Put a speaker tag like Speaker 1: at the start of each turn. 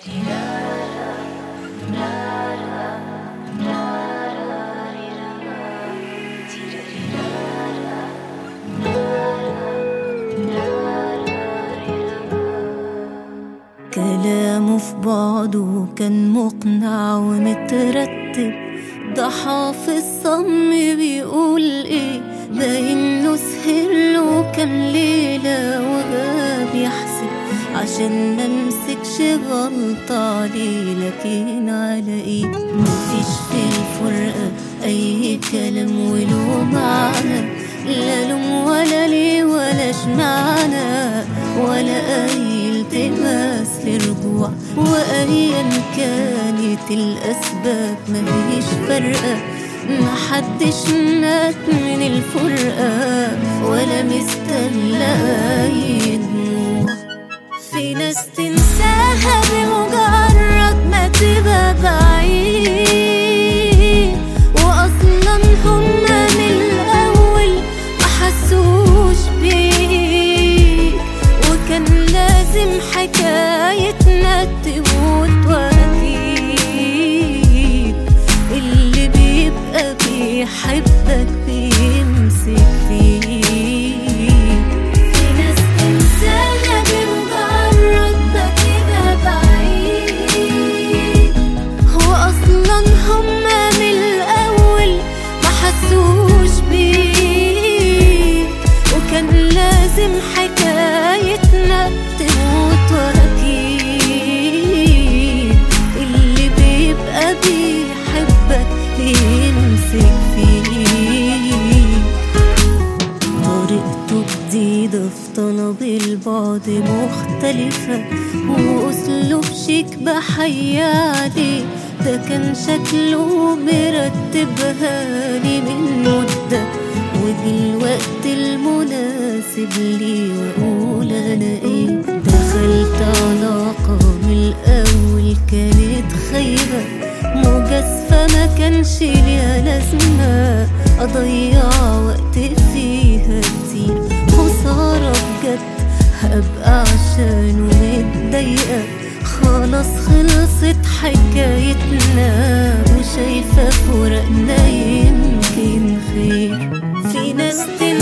Speaker 1: كلامه في بعضه كان مقنع ومترتب ده حافظ صم بيقول ايه ده انه سهر له كام ليلة وغاب يحسب عشان ما امسكش غلطة عليه لكن على ايه مفيش في الفرقة اي كلام وله معنى لا لوم ولا ليه ولا اشمعنى ولا اي التماس لرجوع وايا كانت الاسباب مفيش فرقه محدش مات من الفرقه ولا مستنى اي دموع في ناس تنساها بمجرد ما تبقى بعيد واصلا هما من الاول ما حسوش بيك وكان لازم حكايتنا تموت واكيد اللي بيبقى بيحبك بيمسك فيك في ناس تنساها بمجرد ما تبقى بعيد هو اصلا هما من الاول ما حسوش بيك وكان لازم حكايتنا تموت واكيد اللي بيبقى بيحبك بيمسك فيك طريقته جديدة في طلب البعد مختلفة وأسلوب شيك بحي عليه ده كان شكله مرتبها لي من مدة ودلوقت المناسب لي وأقول أنا إيه دخلت علاقة من الأول كانت خيبة مجازفة ما كانش ليها لازمة أضيع وقت فيها كتير خسارة بجد هبقى عشانه متضايقة خلاص خلصت حكايتنا وشايفة فراقنا يمكن خير في ناس تنسى